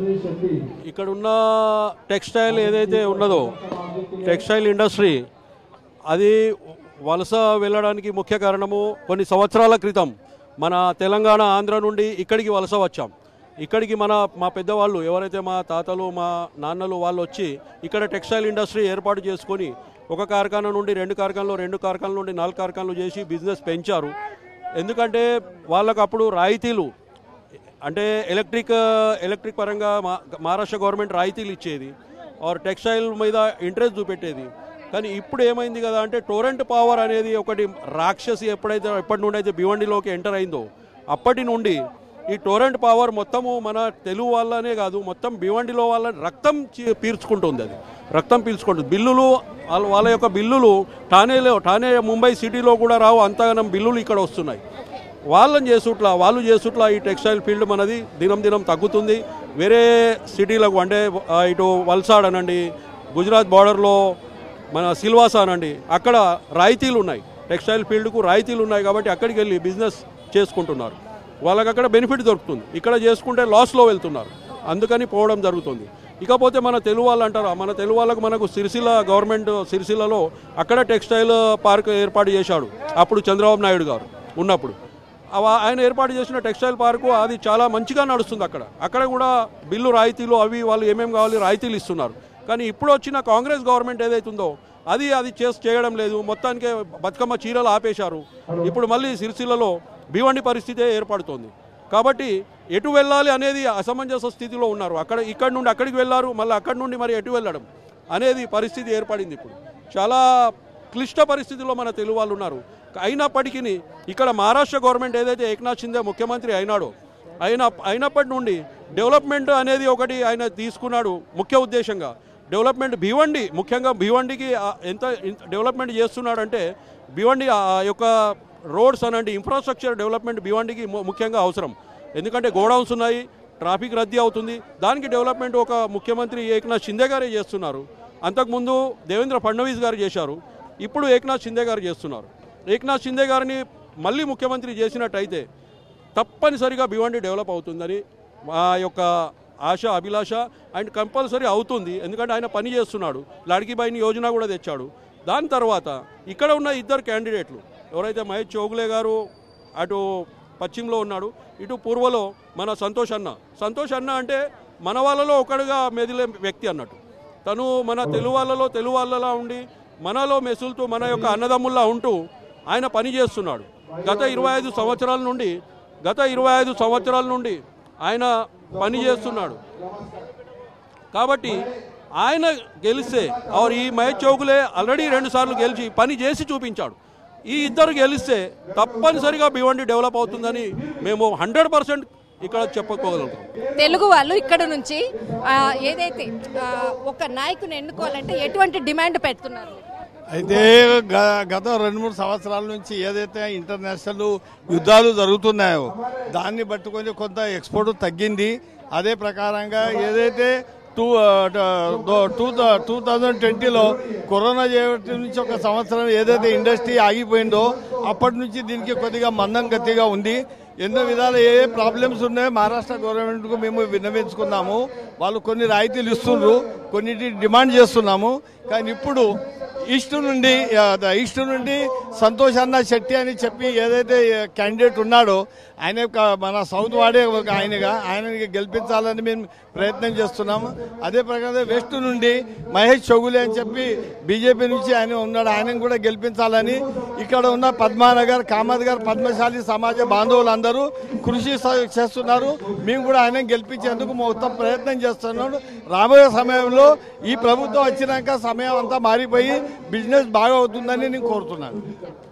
ఇక్కడ ఉన్న టెక్స్టైల్ ఏదైతే ఉన్నదో టెక్స్టైల్ ఇండస్ట్రీ అది వలస వెళ్ళడానికి ముఖ్య కారణము కొన్ని సంవత్సరాల క్రితం మన తెలంగాణ ఆంధ్ర నుండి ఇక్కడికి వలస వచ్చాం ఇక్కడికి మన మా పెద్దవాళ్ళు ఎవరైతే మా తాతలు మా నాన్నలు వాళ్ళు వచ్చి ఇక్కడ టెక్స్టైల్ ఇండస్ట్రీ ఏర్పాటు చేసుకొని ఒక కార్ఖానా నుండి రెండు కార్ఖానలు రెండు కార్ఖానల నుండి నాలుగు కార్ఖానలు చేసి బిజినెస్ పెంచారు ఎందుకంటే వాళ్ళకు అప్పుడు రాయితీలు అంటే ఎలక్ట్రిక్ ఎలక్ట్రిక్ పరంగా మా మహారాష్ట్ర గవర్నమెంట్ రాయితీలు ఇచ్చేది ఆర్ టెక్స్టైల్ మీద ఇంట్రెస్ట్ చూపెట్టేది కానీ ఇప్పుడు ఏమైంది కదా అంటే టోరెంట్ పవర్ అనేది ఒకటి రాక్షసి ఎప్పుడైతే ఎప్పటి నుండి అయితే భివండిలోకి ఎంటర్ అయిందో అప్పటి నుండి ఈ టోరెంట్ పవర్ మొత్తము మన తెలుగు వాళ్ళనే కాదు మొత్తం భివండిలో వాళ్ళ రక్తం చీ- పీల్చుకుంటుంది అది రక్తం పీల్చుకుంటుంది బిల్లులు వాళ్ళ వాళ్ళ యొక్క బిల్లులు ఠానేలో ఠానే ముంబై సిటీలో కూడా రావు అంతగానం బిల్లులు ఇక్కడ వస్తున్నాయి వాళ్ళని చేసుట్లా వాళ్ళు చేసుట్లా ఈ టెక్స్టైల్ ఫీల్డ్ మనది దినం దినం తగ్గుతుంది వేరే సిటీలకు అంటే ఆ, ఇటు వల్సాడ్ అనండి గుజరాత్ బార్డర్లో మన సిల్వాసా అనండి అక్కడ రాయితీలు ఉన్నాయి టెక్స్టైల్ ఫీల్డ్కు రాయితీలు ఉన్నాయి కాబట్టి అక్కడికి వెళ్ళి బిజినెస్ చేసుకుంటున్నారు వాళ్ళకి అక్కడ బెనిఫిట్ దొరుకుతుంది ఇక్కడ చేసుకుంటే లాస్లో వెళ్తున్నారు అందుకని పోవడం జరుగుతుంది ఇకపోతే మన తెలుగు వాళ్ళు అంటారా మన తెలుగు వాళ్ళకు మనకు సిరిసిల్ల గవర్నమెంట్ సిరిసిల్లలో అక్కడ టెక్స్టైల్ పార్క్ ఏర్పాటు చేశాడు అప్పుడు చంద్రబాబు నాయుడు గారు ఉన్నప్పుడు అవ- ఆయన ఏర్పాటు చేసిన టెక్స్టైల్ పార్కు అది చాలా మంచిగా నడుస్తుంది అక్కడ అక్కడ కూడా బిల్లు రాయితీలు అవి వాళ్ళు ఏమేమి కావాలి రాయితీలు ఇస్తున్నారు కానీ ఇప్పుడు వచ్చిన కాంగ్రెస్ గవర్నమెంట్ ఏదైతుందో అది అది చేసి చేయడం లేదు మొత్తానికే బతుకమ్మ చీరలు ఆపేశారు ఇప్పుడు మళ్ళీ సిరిసిల్లలో భీవండి పరిస్థితే ఏర్పడుతోంది కాబట్టి ఎటు వెళ్ళాలి అనేది అసమంజస స్థితిలో ఉన్నారు అక్కడ ఇక్కడ నుండి అక్కడికి వెళ్ళారు మళ్ళీ అక్కడి నుండి మరి ఎటు వెళ్ళడం అనేది పరిస్థితి ఏర్పడింది ఇప్పుడు చాలా క్లిష్ట పరిస్థితిలో మన తెలుగు వాళ్ళు ఉన్నారు అయినప్పటికీ ఇక్కడ మహారాష్ట్ర గవర్నమెంట్ ఏదైతే ఏక్నాథ్ షిందే ముఖ్యమంత్రి అయినాడో అయిన అయినప్పటి నుండి డెవలప్మెంట్ అనేది ఒకటి ఆయన తీసుకున్నాడు ముఖ్య ఉద్దేశంగా డెవలప్మెంట్ భివండి ముఖ్యంగా భివండికి ఆ ఎంత ఇంత డెవలప్మెంట్ చేస్తున్నాడంటే భివండి ఆ యొక్క రోడ్స్ అనండి ఇన్ఫ్రాస్ట్రక్చర్ డెవలప్మెంట్ భివండికి ము- ముఖ్యంగా అవసరం ఎందుకంటే గోడౌన్స్ ఉన్నాయి ట్రాఫిక్ రద్దీ అవుతుంది దానికి డెవలప్మెంట్ ఒక ముఖ్యమంత్రి ఏక్నాథ్ షిందే గారే చేస్తున్నారు అంతకుముందు దేవేంద్ర ఫడ్నవీస్ గారు చేశారు ఇప్పుడు ఏక్నాథ్ షిందే గారు చేస్తున్నారు ఏక్నాథ్ షిందే గారిని మళ్ళీ ముఖ్యమంత్రి చేసినట్టయితే తప్పనిసరిగా భివండి డెవలప్ అవుతుందని మా యొక్క ఆశ అభిలాష అండ్ కంపల్సరీ అవుతుంది ఎందుకంటే ఆయన పని చేస్తున్నాడు లడ్కీబాయిని యోజన కూడా తెచ్చాడు దాని తర్వాత ఇక్కడ ఉన్న ఇద్దరు క్యాండిడేట్లు ఎవరైతే మహేష్ చౌగులే గారు అటు పశ్చిమలో ఉన్నాడు ఇటు పూర్వలో మన సంతోష్ అన్న సంతోష్ అన్న అంటే మన వాళ్ళలో ఒకడుగా మెదిలే వ్యక్తి అన్నట్టు తను మన తెలుగు వాళ్ళలో తెలుగు వాళ్ళలా ఉండి మనలో మెసులుతూ మన యొక్క అన్నదమ్ముల్లా ఉంటూ ఆయన పని చేస్తున్నాడు గత ఇరవై ఐదు సంవత్సరాల నుండి గత ఇరవై ఐదు సంవత్సరాల నుండి ఆయన పని చేస్తున్నాడు కాబట్టి ఆయన గెలిస్తే ఆర్ ఈ మహేష్ చౌకులే ఆల్రెడీ రెండు సార్లు గెలిచి పని చేసి చూపించాడు ఈ ఇద్దరు గెలిస్తే తప్పనిసరిగా భివండి డెవలప్ అవుతుందని మేము హండ్రెడ్ పర్సెంట్ ఇక్కడ చెప్పుకోగలుగుతాం తెలుగు వాళ్ళు ఇక్కడ నుంచి ఆ, ఏదైతే ఆ, ఒక నాయకుని ఎన్నుకోవాలంటే ఎటువంటి డిమాండ్ పెడుతున్నారు అయితే గ- గత రెండు మూడు సంవత్సరాల నుంచి ఏదైతే ఇంటర్నేషనల్ యుద్ధాలు జరుగుతున్నాయో దాన్ని పట్టుకొని కొంత ఎక్స్పోర్ట్ తగ్గింది అదే ప్రకారంగా ఏదైతే టూ టూ టూ థౌజండ్ ట్వంటీలో కరోనా చేయడం నుంచి ఒక సంవత్సరం ఏదైతే ఇండస్ట్రీ ఆగిపోయిందో అప్పటి నుంచి దీనికి కొద్దిగా మందం గతిగా ఉంది ఎన్నో విధాలు ఏ ఏ ప్రాబ్లమ్స్ ఉన్నాయో మహారాష్ట్ర గవర్నమెంట్కు మేము విన్నవించుకున్నాము వాళ్ళు కొన్ని రాయితీలు ఇస్తుండ్రు కొన్నిటి డిమాండ్ చేస్తున్నాము కానీ ఇప్పుడు ఈస్ట్ నుండి ఆ, ద- ఈస్ట్ నుండి సంతోష్ అన్న శెట్టి అని చెప్పి ఏదైతే క్యాండిడేట్ ఉన్నాడో ఆయన యొక్క మన సౌత్ వాడే ఒక ఆయనగా ఆయనకి గెలిపించాలని మేము ప్రయత్నం చేస్తున్నాము అదే ప్రకారం వెస్ట్ నుండి మహేష్ చౌగులే అని చెప్పి బీజేపీ నుంచి ఆయన ఉన్నాడు ఆయనను కూడా గెలిపించాలని ఇక్కడ ఉన్న పద్మానగర్ కామత్గర్ పద్మశాలి సమాజ బాంధవులందరూ కృషి స- చేస్తున్నారు మేము కూడా ఆయన గెలిపించేందుకు మొత్తం ప్రయత్నం చేస్తున్నాడు రాబోయే సమయంలో ఈ ప్రభుత్వం వచ్చినాక సమయం అంతా మారిపోయి బిజినెస్ బాగా అవుతుందని నేను కోరుతున్నాను